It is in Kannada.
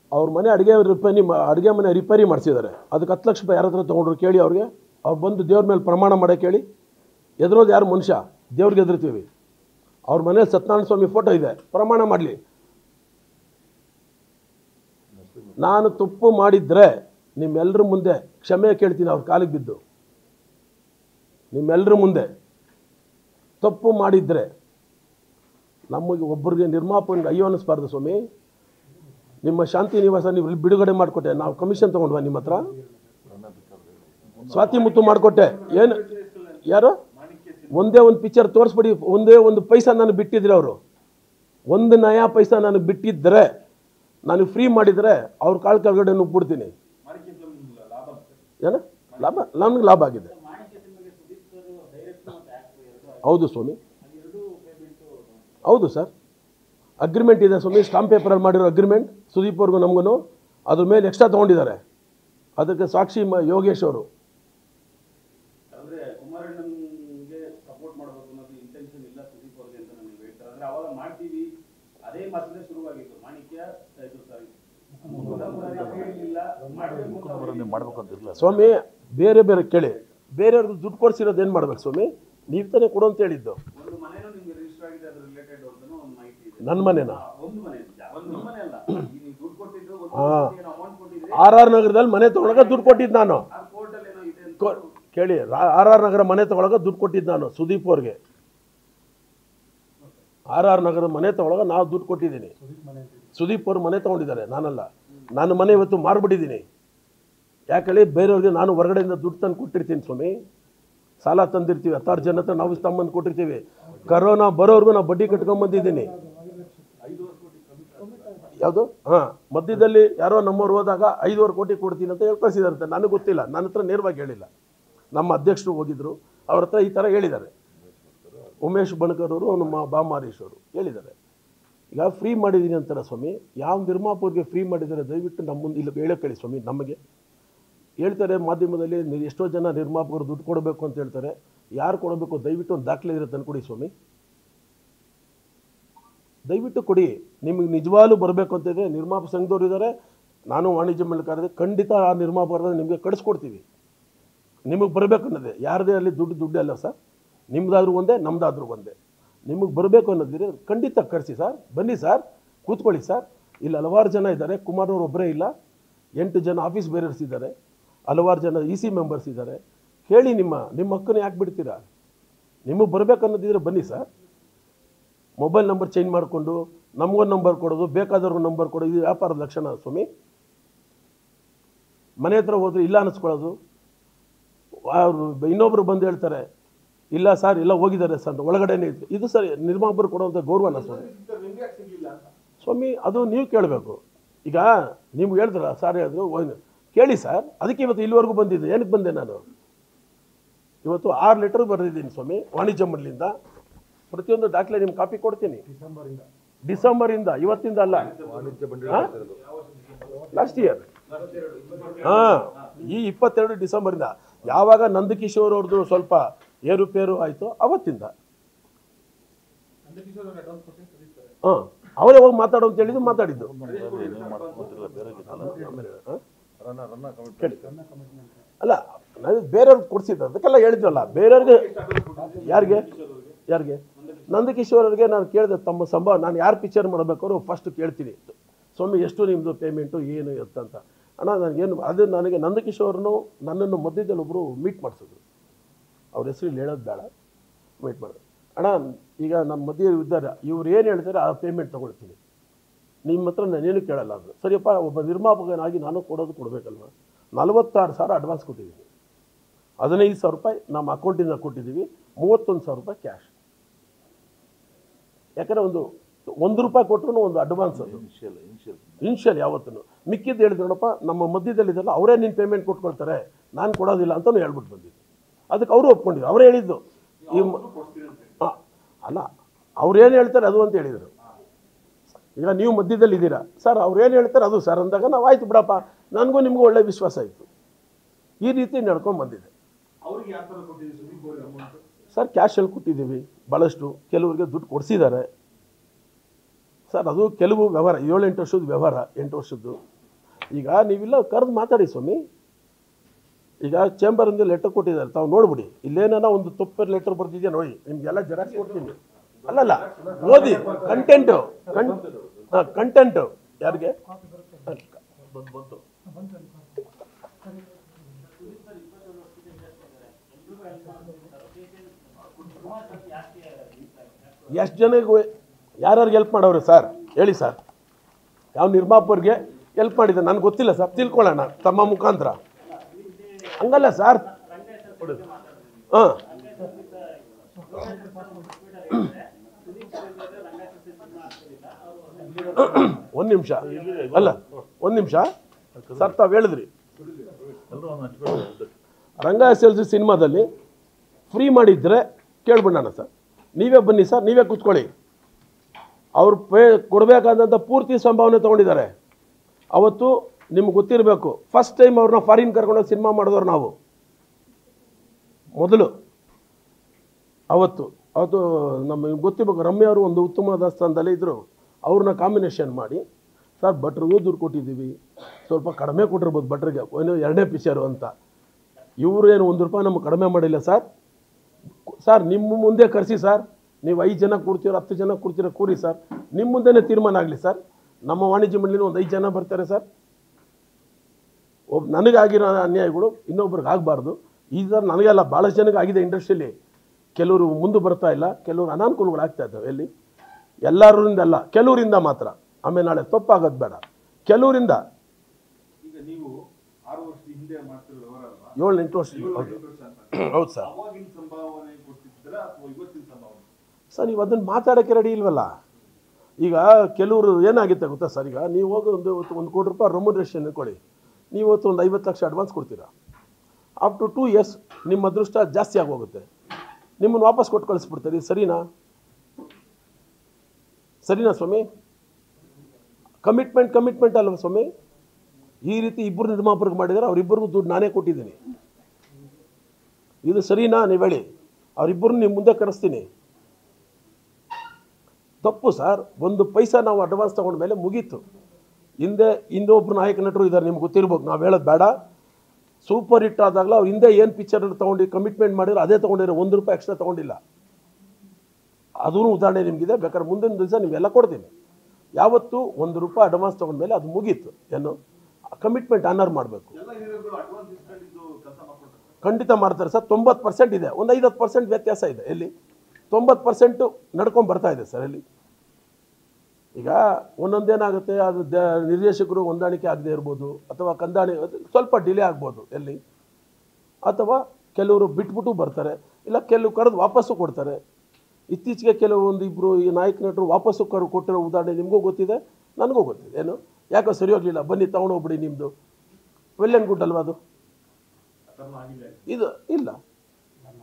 ಅವ್ರ ಮನೆ ಅಡುಗೆ ರಿಪೇರಿ ಅಡುಗೆ ಮನೆ ರಿಪೇರಿ ಮಾಡಿಸಿದ್ದಾರೆ ಅದಕ್ಕೆ ಹತ್ತು ಲಕ್ಷ ರೂಪಾಯಿ ಯಾರ ಹತ್ರ ತೊಗೊಂಡ್ರು ಕೇಳಿ ಅವ್ರಿಗೆ ಅವ್ರು ಬಂದು ದೇವ್ರ ಮೇಲೆ ಪ್ರಮಾಣ ಮಾಡೋ ಕೇಳಿ ಎದುರೋದು ಯಾರು ಮನುಷ್ಯ ದೇವ್ರಿಗೆ ಎದುರ್ತೀವಿ ಅವ್ರ ಮನೇಲಿ ಸತ್ಯನಾರಾಯಣ ಸ್ವಾಮಿ ಫೋಟೋ ಇದೆ ಪ್ರಮಾಣ ಮಾಡಲಿ ನಾನು ತಪ್ಪು ಮಾಡಿದ್ರೆ ನಿಮ್ಮೆಲ್ಲರ ಮುಂದೆ ಕ್ಷಮೆ ಕೇಳ್ತೀನಿ ಅವ್ರ ಕಾಲಿಗೆ ಬಿದ್ದು ನಿಮ್ಮೆಲ್ಲರ ಮುಂದೆ ತಪ್ಪು ಮಾಡಿದ್ರೆ ನಮಗೆ ಒಬ್ಬರಿಗೆ ನಿರ್ಮಾಪಕನಿಗೆ ಅಯ್ಯೋ ಅನ್ನಿಸ್ಬಾರ್ದು ಸ್ವಾಮಿ ನಿಮ್ಮ ಶಾಂತಿ ನಿವಾಸ ನೀವು ಇಲ್ಲಿ ಬಿಡುಗಡೆ ಮಾಡಿಕೊಟ್ಟೆ ನಾವು ಕಮಿಷನ್ ತೊಗೊಂಡ್ವಾ ನಿಮ್ಮ ಹತ್ರ ಸ್ವಾತಿ ಮುತ್ತು ಮಾಡಿಕೊಟ್ಟೆ ಏನು ಯಾರು ಒಂದೇ ಒಂದು ಪಿಕ್ಚರ್ ತೋರಿಸ್ಬಿಡಿ ಒಂದೇ ಒಂದು ಪೈಸಾ ನಾನು ಬಿಟ್ಟಿದ್ರೆ ಅವರು ಒಂದು ನಯಾ ಪೈಸಾ ನಾನು ಬಿಟ್ಟಿದ್ದರೆ ನಾನು ಫ್ರೀ ಮಾಡಿದರೆ ಅವ್ರ ಕಾಳು ಕೆಳಗಡೆ ನುಗ್ಬಿಡ್ತೀನಿ ಏನು ಲಾಭ ನಮ್ಗೆ ಲಾಭ ಆಗಿದೆ ಹೌದು ಸ್ವಾಮಿ ಹೌದು ಸರ್ ಅಗ್ರಿಮೆಂಟ್ ಇದೆ ಸ್ವಾಮಿ ಸ್ಟಾಂಪ್ ಪೇಪರಲ್ಲಿ ಮಾಡಿರೋ ಅಗ್ರಿಮೆಂಟ್ ಸುದೀಪ್ ಅವ್ರಿಗೂ ನಮಗೂ ಅದ್ರ ಮೇಲೆ ಎಕ್ಸ್ಟ್ರಾ ತೊಗೊಂಡಿದ್ದಾರೆ ಅದಕ್ಕೆ ಸಾಕ್ಷಿ ಮ ಯೋಗೇಶ್ ಅವರು ಅಂದ್ರೆ ಕುಮಾರಣ್ಣನ್ಗೆ ಸಪೋರ್ಟ್ ಮಾಡಬೇಕು ಅನ್ನೋದು ಇಂಟೆನ್ಷನ್ ಇಲ್ಲ ಸುದೀಪ್ ಅವ್ರಿಗೆ ಅಂತ ನನಗೆ ಹೇಳ್ತಾರೆ ಅಂದ್ರೆ ಅವಾಗ ಮಾಡ್ತೀವಿ ಅದೇ ಮಾತಿಂದ ಶುರುವಾಗಿತ್ತು ಮಾಣಿಕ್ಯ ಇದು ಸಾರಿ ಹೇಳಿಲ್ಲ ಮಾಡಬೇಕು ಅಂತ ಅವ್ರು ನೀವು ಮಾಡ್ಬೇಕು ಅಂತ ಇರಲಿಲ್ಲ ಸ್ವಾಮಿ ಬೇರೆ ಬೇರೆ ಕೇಳಿ ಬೇರೆಯವ್ರಿಗೆ ದುಡ್ಡು ಕೊಡ್ಸಿರೋದು ಏನು ಮಾಡ್ಬೇಕು ಸ್ವಾಮಿ ನೀವು ತಾನೇ ಕೊಡು ಅಂತ ಹೇಳಿದ್ದು ಒಂದು ಮನೆನೂ ನಿಮ್ಗೆ ರಿಜಿಸ್ಟರ್ ಆಗಿದೆ ಅದ್ರ ರಿಲೇಟೆಡ್ ಅಂತನೂ ಒಂದು ಮಾಹಿತಿ ಇದೆ ನನ್ನ ಮನೆನ ಆ, ಒಂದು ಮನೆ ಒಂದು ಮನೆ ಅಲ್ಲ ಈ ನೀವು ದುಡ್ಡು ಕೊಟ್ಟಿದ್ದು ಒಂದು ಹಾ. ಅಮೌಂಟ್ ಕೊಟ್ಟಿದ್ರೆ ಆರ್ ಆರ್ ನಗರದಲ್ಲಿ ಮನೆ ತೊಗೊಳಗ ದುಡ್ಡು ಕೊಟ್ಟಿದ್ದು ನಾನು ಆ ಕೋರ್ಟಲ್ಲಿ ಏನೋ ಇದೆ ಅಂತ ಕೊ- ಕೇಳಿ ಆರ್ ಆರ್ ನಗರ ಮನೆ ತೊಗೊಳಗ ದುಡ್ಡು ಕೊಟ್ಟಿದ್ದು ನಾನು ಸುದೀಪ್ ಅವ್ರಿಗೆ ಆರ್ ಆರ್ ನಗರ ಮನೆ ತೊಗೊಳಗ ನಾವು ದುಡ್ಡು ಕೊಟ್ಟಿದ್ದೀನಿ ಸುದೀಪ್ ಅವ್ರು ಮನೆ ತೊಗೊಂಡಿದ್ದಾರೆ ನಾನಲ್ಲ ನಾನು ಮನೆ ಇವತ್ತು ಮಾರ್ಬಿಟ್ಟಿದ್ದೀನಿ ಯಾಕೇಳಿ ಬೇರೆಯವ್ರಿಗೆ ನಾನು ಹೊರಗಡೆಯಿಂದ ದುಡ್ಡು ತಂದು ಕೊಟ್ಟಿರ್ತೀನಿ ಸ್ವಾಮಿ ಸಾಲ ತಂದಿರ್ತೀವಿ ಹತ್ತಾರು ಜನ ಹತ್ರ ನಾವು ತಮ್ಮಂದು ಕೊಟ್ಟಿರ್ತೀವಿ ಕರೋನಾ ಬರೋರ್ಗು ನಾವು ಬಡ್ಡಿ ಕಟ್ಕೊಂಬಂದಿದ್ದೀನಿ ಯಾವುದು ಹಾಂ ಮಧ್ಯದಲ್ಲಿ ಯಾರೋ ನಮ್ಮವ್ರು ಹೋದಾಗ ಐದುವರೆ ಕೋಟಿ ಕೊಡ್ತೀನಿ ಅಂತ ಹೇಳಿ ಕಳಿಸಿದಾರಂತೆ ನನಗೆ ಗೊತ್ತಿಲ್ಲ ನನ್ನ ಹತ್ರ ನೇರವಾಗಿ ಹೇಳಿಲ್ಲ ನಮ್ಮ ಅಧ್ಯಕ್ಷರು ಹೋಗಿದ್ರು ಅವ್ರ ಹತ್ರ ಈ ಥರ ಹೇಳಿದ್ದಾರೆ ಉಮೇಶ್ ಬಣಕರ್ ಅವರು ನಮ್ಮ ಬಾಮಾರೀಶ್ ಅವರು ಹೇಳಿದ್ದಾರೆ ಈಗ ಫ್ರೀ ಮಾಡಿದ್ದೀನಿ ಅಂತಾರೆ ಸ್ವಾಮಿ ಯಾವ ನಿರ್ಮಾಪಕರಿಗೆ ಫ್ರೀ ಮಾಡಿದ್ದಾರೆ ದಯವಿಟ್ಟು ನಮ್ಮ ಮುಂದೆ ಇಲ್ಲಿ ಹೇಳೋ ಕೇಳಿ ಸ್ವಾಮಿ ನಮಗೆ ಹೇಳ್ತಾರೆ ಮಾಧ್ಯಮದಲ್ಲಿ ನಿ- ಎಷ್ಟೋ ಜನ ನಿರ್ಮಾಪಕರು ದುಡ್ಡು ಕೊಡಬೇಕು ಅಂತ ಹೇಳ್ತಾರೆ ಯಾರು ಕೊಡಬೇಕು ದಯವಿಟ್ಟು ಒಂದು ದಾಖಲೆ ಇರೋ ತಂದ್ಕೊಡಿ ಸ್ವಾಮಿ ದಯವಿಟ್ಟು ಕೊಡಿ ನಿಮಗೆ ನಿಜವಾಗ್ಲೂ ಬರಬೇಕು ಅಂತ ಇದೆ ನಿರ್ಮಾಪಕ ಸಂಘದವ್ರು ಇದ್ದಾರೆ ನಾನು ವಾಣಿಜ್ಯ ಮೇಳಕಾರದೆ ಖಂಡಿತ ಆ ನಿರ್ಮಾಪಕರ ನಿಮಗೆ ಕಳಿಸ್ಕೊಡ್ತೀವಿ ನಿಮಗೆ ಬರಬೇಕು ಅನ್ನೋದೇ ಯಾರದೇ ಅಲ್ಲಿ ದುಡ್ಡು ದುಡ್ಡು ಅಲ್ಲ ಸರ್ ನಿಮ್ದಾದ್ರೂ ಒಂದೇ ನಮ್ದಾದ್ರೂ ಒಂದೇ ನಿಮಗೆ ಬರಬೇಕು ಅನ್ನೋದಿದ್ರೆ ಖಂಡಿತ ಕರೆಸಿ ಸರ್ ಬನ್ನಿ ಸರ್ ಕೂತ್ಕೊಳ್ಳಿ ಸರ್ ಇಲ್ಲಿ ಹಲವಾರು ಜನ ಇದ್ದಾರೆ ಕುಮಾರ್ ಅವರು ಒಬ್ಬರೇ ಇಲ್ಲ ಎಂಟು ಜನ ಆಫೀಸ್ ಬೇರರ್ಸ್ ಇದ್ದಾರೆ ಹಲವಾರು ಜನ ಇ ಸಿ ಮೆಂಬರ್ಸ್ ಇದ್ದಾರೆ ಹೇಳಿ ನಿಮ್ಮ ನಿಮ್ಮ ಹಕ್ಕನ್ನು ಯಾಕೆ ಬಿಡ್ತೀರಾ ನಿಮಗೆ ಬರಬೇಕು ಅನ್ನೋದಿದ್ರೆ ಬನ್ನಿ ಸರ್ ಮೊಬೈಲ್ ನಂಬರ್ ಚೇಂಜ್ ಮಾಡಿಕೊಂಡು ನಮಗೊಂದು ನಂಬರ್ ಕೊಡೋದು ಬೇಕಾದವ್ರಿಗೂ ನಂಬರ್ ಕೊಡೋದು ಇದು ವ್ಯಾಪಾರದ ಲಕ್ಷಣ ಸ್ವಾಮಿ ಮನೆ ಹತ್ರ ಹೋದ್ರೆ ಇಲ್ಲ ಅನ್ನಿಸ್ಕೊಳ್ಳೋದು ಅವರು ಇನ್ನೊಬ್ರು ಬಂದು ಹೇಳ್ತಾರೆ ಇಲ್ಲ ಸರ್ ಎಲ್ಲ ಹೋಗಿದ್ದಾರೆ ಸರ್ ಒಳಗಡೆನೇ ಇತ್ತು ಇದು ಸರಿ ನಿರ್ಮಾಪಕರು ಕೊಡುವಂಥ ಗೌರವನ ಸ್ವಾಮಿ ಸ್ವಾಮಿ ಅದು ನೀವು ಕೇಳಬೇಕು ಈಗ ನೀವು ಹೇಳಿದ್ರ ಸರ್ ಹೇಳಿದ್ರು ಹೋಯ್ತು. ಕೇಳಿ ಸರ್ ಅದಕ್ಕೆ ಇವತ್ತು ಇಲ್ಲಿವರೆಗೂ ಬಂದಿದ್ದೆ ಏನಕ್ಕೆ ಬಂದೆ ನಾನು ಇವತ್ತು ಆರು ಲೆಟರ್ ಬರೆದಿದ್ದೀನಿ ಸ್ವಾಮಿ ವಾಣಿಜ್ಯ ಮಂಡಳಿಯಿಂದ ಪ್ರತಿಯೊಂದು ದಾಖಲೆ ನಿಮ್ಗೆ ಕಾಪಿ ಕೊಡ್ತೀನಿ ಡಿಸೆಂಬರಿಂದ ಇವತ್ತಿಂದ ಅಲ್ಲ ಲಾಸ್ಟ್ ಇಯರ್ ಹಾಂ ಈ ಇಪ್ಪತ್ತೆರಡು ಡಿಸೆಂಬರಿಂದ ಯಾವಾಗ ನಂದಕಿಶೋರ್ ಅವ್ರದ್ದು ಸ್ವಲ್ಪ ಏರುಪೇರು ಆಯಿತು ಅವತ್ತಿಂದ ಹಾಂ ಅವರೇ ಹೋಗಿ ಮಾತಾಡು ಅಂತ ಹೇಳಿದ್ದು ಮಾತಾಡಿದ್ದು ನೀವು ಮಾಡ್ಕೊಂತಿರಲ್ಲ ಬೇರೆ ಆಮೇಲೆ, ಹಾಂ? ರನ್ನ ರನ್ನ ಕಮಿಟಿ ಕೇಳಿ ಅಲ್ಲ ನಾವು ಬೇರೆಯವ್ರಿಗೆ ಕೊಡ್ಸಿದ್ದು ಅದಕ್ಕೆಲ್ಲ ಹೇಳಿದ್ರಲ್ಲ ಬೇರೆಯವ್ರಿಗೆ ಯಾರಿಗೆ ಯಾರಿಗೆ ನಂದಕಿಶೋರ್ ಅವ್ರಿಗೆ ನಾನು ಕೇಳಿದೆ ತಮ್ಮ ಸಂಭವ ನಾನು ಯಾರು ಪಿಕ್ಚರ್ ಮಾಡಬೇಕಾದ್ರು ಫಸ್ಟ್ ಕೇಳ್ತೀನಿ ಸ್ವಾಮಿ ಎಷ್ಟು ನಿಮ್ಮದು ಪೇಮೆಂಟು ಏನು ಎತ್ತಂತ ಅಣ್ಣ ನನಗೇನು ಅದು ನನಗೆ ನಂದಕಿಶೋರ್ನು ನನ್ನನ್ನು ಮಧ್ಯದಲ್ಲಿ ಒಬ್ಬರು ಮೀಟ್ ಮಾಡಿಸಿದ್ರು ಅವ್ರ ಹೆಸರು ಇಲ್ಲಿ ಹೇಳೋದು ಬೇಡ ಮೀಟ್ ಮಾಡಿದ್ರು ಅಣ್ಣ ಈಗ ನಮ್ಮ ಮಧ್ಯೆ ಇದ್ದಾರೆ ಇವ್ರು ಏನು ಹೇಳ್ತಾರೆ ಆ ಪೇಮೆಂಟ್ ತೊಗೊಳ್ತೀನಿ ನಿಮ್ಮ ಹತ್ರ ನಾನೇನು ಕೇಳಲ್ಲ ಅದು ಸರಿಯಪ್ಪ ಒಬ್ಬ ನಿರ್ಮಾಪಕನಾಗಿ ನಾನು ಕೊಡೋದು ಕೊಡಬೇಕಲ್ವ ನಲವತ್ತಾರು ಸಾವಿರ ಅಡ್ವಾನ್ಸ್ ಕೊಟ್ಟಿದ್ದೀನಿ ಹದಿನೈದು ಸಾವಿರ ರೂಪಾಯಿ ನಮ್ಮ ಅಕೌಂಟಿಂದ ಕೊಟ್ಟಿದ್ದೀವಿ ಮೂವತ್ತೊಂದು ಸಾವಿರ ರೂಪಾಯಿ ಕ್ಯಾಶ್ ಯಾಕಂದರೆ ಒಂದು ಒಂದು ರೂಪಾಯಿ ಕೊಟ್ಟರು ಒಂದು ಅಡ್ವಾನ್ಸ್ ಅದು ಇನಿಷಿಯಲ್ ಇನಿಷಿಯಲ್ ಇನ್ಷಿಯಲ್ ಯಾವತ್ತೂ ಮಿಕ್ಕಿದ್ದು ಹೇಳಿದ್ರು ನೋಡಪ್ಪ ನಮ್ಮ ಮಧ್ಯದಲ್ಲಿದ್ದಲ್ಲ ಅವರೇ ನೀನು ಪೇಮೆಂಟ್ ಕೊಟ್ಕೊಳ್ತಾರೆ ನಾನು ಕೊಡೋದಿಲ್ಲ ಅಂತಲೂ ಹೇಳ್ಬಿಟ್ಟು ಬಂದಿದ್ದು ಅದಕ್ಕೆ ಅವರು ಒಪ್ಕೊಂಡಿದ್ರು ಅವರೇ ಹೇಳಿದ್ದು ಈ ಮ- ಆ, ಅಲ್ಲ ಅವ್ರೇನು ಹೇಳ್ತಾರೆ ಅದು ಅಂತ ಹೇಳಿದರು ಈಗ ನೀವು ಮಧ್ಯದಲ್ಲಿ ಇದ್ದೀರಾ ಸರ್ ಅವ್ರು ಏನು ಹೇಳ್ತಾರೆ ಅದು ಸರ್ ಅಂದಾಗ ನಾವು ಆಯ್ತು ಬಿಡಪ್ಪ ನನಗೂ ನಿಮಗೂ ಒಳ್ಳೆ ವಿಶ್ವಾಸ ಇತ್ತು ಈ ರೀತಿ ನಡ್ಕೊಂಡು ಬಂದಿದೆ ಅವ್ರಿಗೆ ಯಾವ ತರ ಕೊಟ್ಟಿದ್ದೀವಿ ಸುದೀಪ್ ಅವ್ರಿಗೆ ಅಮೌಂಟ್ ಸರ್ ಕ್ಯಾಶಲ್ಲಿ ಕೊಟ್ಟಿದ್ದೀವಿ ಭಾಳಷ್ಟು ಕೆಲವರಿಗೆ ದುಡ್ಡು ಕೊಡಿಸಿದ್ದಾರೆ ಸರ್ ಅದು ಕೆಲವು ವ್ಯವಹಾರ ಏಳೆಂಟು ವರ್ಷದ ವ್ಯವಹಾರ ಎಂಟು ವರ್ಷದ್ದು ಈಗ ನೀವಿಲ್ಲ ಕರೆದು ಮಾತಾಡಿ ಸ್ವಾಮಿ ಈಗ ಚೇಂಬರಿಂದ ಲೆಟರ್ ಕೊಟ್ಟಿದ್ದಾರೆ ತಾವು ನೋಡ್ಬಿಡಿ ಇಲ್ಲೇನ ಒಂದು ತಪ್ಪರ್ ಲೆಟರ್ ಬರ್ತಿದ್ಯಾ ನೋಡಿ ನಿಮ್ಗೆಲ್ಲ ಜೆರಾಕ್ಸ್ ಕೊಡ್ತೀನಿ ಅಲ್ಲಲ್ಲ ಓದಿ ಕಂಟೆಂಟು ಕಂ ಕಂಟೆಂಟು ಯಾರಿಗೆ ಬಂದು ಬಂತು ಎಷ್ಟು ಜನಕ್ಕೆ ಯಾರ್ಯಾರಿಗೆ ಹೆಲ್ಪ್ ಮಾಡವ್ರೆ ಸರ್ ಹೇಳಿ ಸರ್ ಯಾವ ನಿರ್ಮಾಪಕರಿಗೆ ಹೆಲ್ಪ್ ಮಾಡಿದೆ ನನಗೆ ಗೊತ್ತಿಲ್ಲ ಸರ್ ತಿಳ್ಕೊಳ್ಳೋಣ ತಮ್ಮ ಮುಖಾಂತರ ಹಂಗಲ್ಲ ಸರ್ ಹಾಂ ಒಂದು ನಿಮಿಷ ಅಲ್ಲ ಒಂದು ನಿಮಿಷ ಸರ್ ತಾವು ಹೇಳಿದ್ರಿ ಎಲ್ಲರೂ ಒಂದು ಹಂಚ್ಕೊಂಡು ರಂಗ ಎಸ್ ಎಲ್ ಸಿ ಸಿನಿಮಾದಲ್ಲಿ ಫ್ರೀ ಮಾಡಿದ್ರೆ ಕೇಳ್ಬಿಡೋಣ ಸರ್ ನೀವೇ ಬನ್ನಿ ಸರ್ ನೀವೇ ಕೂತ್ಕೊಳ್ಳಿ ಅವ್ರು ಪೇ ಕೊಡಬೇಕಾದಂಥ ಪೂರ್ತಿ ಸಂಭಾವನೆ ತೊಗೊಂಡಿದ್ದಾರೆ ಅವತ್ತು ನಿಮ್ಗೆ ಗೊತ್ತಿರಬೇಕು ಫಸ್ಟ್ ಟೈಮ್ ಅವ್ರನ್ನ ಫಾರಿನ್ ಕರ್ಕೊಂಡೋಗಿ ಸಿನಿಮಾ ಮಾಡಿದವ್ರು ನಾವು ಮೊದಲು ಅವತ್ತು ಅವತ್ತು ನಮಗೆ ಗೊತ್ತಿರಬೇಕು ರಮ್ಯ ಅವರು ಒಂದು ಉತ್ತಮವಾದ ಸ್ಥಾನದಲ್ಲಿ ಇದ್ದರು ಅವ್ರನ್ನ ಕಾಂಬಿನೇಷನ್ ಮಾಡಿ ಸರ್ ಭಟ್ರಿಗೂ ದುಡ್ಡು ಕೊಟ್ಟಿದ್ದೀವಿ ಸ್ವಲ್ಪ ಕಡಿಮೆ ಕೊಟ್ಟಿರ್ಬೋದು ಭಟ್ರಿಗೆ ಏನು ಎರಡನೇ ಪಿಕ್ಚರು ಅಂತ ಇವ್ರೇನು ಒಂದು ರೂಪಾಯಿ ನಮಗೆ ಕಡಿಮೆ ಮಾಡಿಲ್ಲ ಸರ್ ಸರ್ ನಿಮ್ಮ ಮುಂದೆ ಕರೆಸಿ ಸರ್ ನೀವು ಐದು ಜನ ಕೂರ್ತೀರೋ ಹತ್ತು ಜನ ಕೂರ್ತೀರೋ ಕೂರಿ ಸರ್ ನಿಮ್ಮ ಮುಂದೆನೇ ತೀರ್ಮಾನ ಆಗಲಿ ಸರ್ ನಮ್ಮ ವಾಣಿಜ್ಯ ಮಂಡಳಿನ ಒಂದು ಐದು ಜನ ಬರ್ತಾರೆ ಸರ್ ಒಬ್ಬ ನನಗಾಗಿರೋ ಅನ್ಯಾಯಗಳು ಇನ್ನೊಬ್ರಿಗೆ ಆಗಬಾರ್ದು ಈ ಥರ ನನಗೆಲ್ಲ ಭಾಳಷ್ಟು ಜನಕ್ಕೆ ಆಗಿದೆ ಇಂಡಸ್ಟ್ರಿಯಲ್ಲಿ ಕೆಲವರು ಮುಂದೆ ಬರ್ತಾ ಇಲ್ಲ ಕೆಲವರು ಅನಾನುಕೂಲಗಳು ಆಗ್ತಾ ಇದ್ದಾವೆ ಎಲ್ಲಿ ಎಲ್ಲರಿಂದ ಅಲ್ಲ ಕೆಲವರಿಂದ ಮಾತ್ರ ಆಮೇಲೆ ನಾಳೆ ತಪ್ಪಾಗೋದು ಬೇಡ ಕೆಲವರಿಂದ ಈಗ ನೀವು ಆರು ವರ್ಷದ ಹಿಂದೆ ಮಾಡ್ತಿರೋ ವ್ಯವಹಾರ ಅಲ್ವಾ ಏಳು ಎಂಟು ವರ್ಷ ಏಳು ಹೌದು ಎಂಟು ವರ್ಷ ಅಂತ ಹೌದು ಸರ್ ಅವಾಗಿನ ಸಂಭಾವನೆ ಕೊಡ್ತಿದ್ದೀರಾ ಅಥವಾ ಇವತ್ತಿನ ಸಂಭಾವನೆ ಸರ್ ನೀವು ಅದನ್ನು ಮಾತಾಡೋಕ್ಕೆ ರೆಡಿ ಇಲ್ವಲ್ಲ ಈಗ ಕೆಲವರು ಏನಾಗುತ್ತೆ ಗೊತ್ತಾ ಸರ್ ಈಗ ನೀವು ಹೋಗಿ ಒಂದು ಒಂದು ಕೋಟಿ ರೂಪಾಯಿ ರೆಮ್ಯುನರೇಷನ್ ಕೊಡಿ ನೀವು ಇವತ್ತು ಒಂದು ಐವತ್ತು ಲಕ್ಷ ಅಡ್ವಾನ್ಸ್ ಕೊಡ್ತೀರಾ ಆಫ್ಟರ್ ಟೂ ಇಯರ್ಸ್ ನಿಮ್ಮ ಅದೃಷ್ಟ ಜಾಸ್ತಿ ಆಗೋಗುತ್ತೆ ನಿಮ್ಮನ್ನು ವಾಪಸ್ ಕೊಟ್ಟು ಕಳಿಸ್ಬಿಡ್ತಾರೆ ಇದು ಸರಿನಾ ಸರಿನಾ ಸ್ವಾಮಿ ಕಮಿಟ್ಮೆಂಟ್ ಕಮಿಟ್ಮೆಂಟ್ ಅಲ್ವ ಸ್ವಾಮಿ ಈ ರೀತಿ ಇಬ್ಬರು ನಿರ್ಮಾಪಕರಿಗೆ ಮಾಡಿದ್ದಾರೆ ಅವರಿಬ್ಬರಿಗೂ ದುಡ್ಡು ನಾನೇ ಕೊಟ್ಟಿದ್ದೀನಿ ಇದು ಸರಿನಾ ನೀವು ಹೇಳಿ ಅವರಿಬ್ಬರನ್ನ ನಿಮ್ಮ ಮುಂದೆ ಕರೆಸ್ತೀನಿ ತಪ್ಪು ಸರ್ ಒಂದು ಪೈಸಾ ನಾವು ಅಡ್ವಾನ್ಸ್ ತಗೊಂಡ ಮೇಲೆ ಮುಗೀತು ಹಿಂದೆ ಇನ್ನೊಬ್ರು ನಾಯಕ ನಟರು ಇದ್ದಾರೆ ನಿಮ್ಗೆ ಗೊತ್ತಿರ್ಬೇಕು ನಾವು ಹೇಳೋದು ಬೇಡ ಸೂಪರ್ ಹಿಟ್ ಆದಾಗಲ ಅವ್ರು ಹಿಂದೆ ಏನು ಪಿಕ್ಚರ್ ತೊಗೊಂಡು ಕಮಿಟ್ಮೆಂಟ್ ಮಾಡಿದ್ರು ಅದೇ ತೊಗೊಂಡಿರೋ ಒಂದು ರೂಪಾಯಿ ಎಕ್ಸ್ಟ್ರಾ ತೊಗೊಂಡಿಲ್ಲ ಅದೂ ಉದಾಹರಣೆ ನಿಮಗಿದೆ ಬೇಕಾದ್ರೆ ಮುಂದಿನ ದಿವಸ ನಿಮಗೆಲ್ಲ ಕೊಡ್ತೀನಿ ಯಾವತ್ತು ಒಂದು ರೂಪಾಯಿ ಅಡ್ವಾನ್ಸ್ ತೊಗೊಂಡ್ಮೇಲೆ ಅದು ಮುಗೀತು ಏನು ಕಮಿಟ್ಮೆಂಟ್ ಆನರ್ ಮಾಡಬೇಕು ಎಲ್ಲ ಹೀರೋಗಳು ಅಡ್ವಾನ್ಸ್ ಇಸ್ಕೊಂಡಿದ್ದು ಕೆಲಸ ಮಾಡ್ಕೊಳ್ತಾರೆ ಖಂಡಿತ ಮಾಡ್ತಾರೆ ಸರ್ ತೊಂಬತ್ತು ಪರ್ಸೆಂಟ್ ಇದೆ ಒಂದು ಐವತ್ತು ಪರ್ಸೆಂಟ್ ವ್ಯತ್ಯಾಸ ಇದೆ ಎಲ್ಲಿ ತೊಂಬತ್ತು ಪರ್ಸೆಂಟು ನಡ್ಕೊಂಡು ಬರ್ತಾ ಇದೆ ಸರ್ ಎಲ್ಲಿ ಈಗ ಒಂದೊಂದೇನಾಗುತ್ತೆ ಅದು ದ ನಿರ್ದೇಶಕರು ಹೊಂದಾಣಿಕೆ ಆಗದೆ ಇರ್ಬೋದು ಅಥವಾ ಕಂದಾಣಿ ಅದು ಸ್ವಲ್ಪ ಡಿಲೇ ಆಗ್ಬೋದು ಎಲ್ಲಿ ಅಥವಾ ಕೆಲವರು ಬಿಟ್ಬಿಟ್ಟು ಬರ್ತಾರೆ ಇಲ್ಲ ಕೆಲವು ಕರೆದು ವಾಪಸ್ಸು ಕೊಡ್ತಾರೆ ಇತ್ತೀಚೆಗೆ ಕೆಲವೊಂದು ಇಬ್ಬರು ಈ ನಾಯಕ ನಟರು ವಾಪಸ್ಸು ಕರು ಕೊಟ್ಟಿರೋ ಉದಾಹರಣೆ ನಿಮಗೂ ಗೊತ್ತಿದೆ ನನಗೂ ಗೊತ್ತಿದೆ ಏನು ಯಾಕೋ ಸರಿ ಹೋಗಲಿಲ್ಲ ಬನ್ನಿ ತೊಗೊಂಡೋಗ್ಬಿಡಿ ನಿಮ್ಮದು ವೆಲ್ ಆ್ಯಂಡ್ ಗುಡ್ ಅಲ್ವಾ ಅದು ಅಕ್ರಮ ಆಗಿದೆ ಇದು ಇಲ್ಲ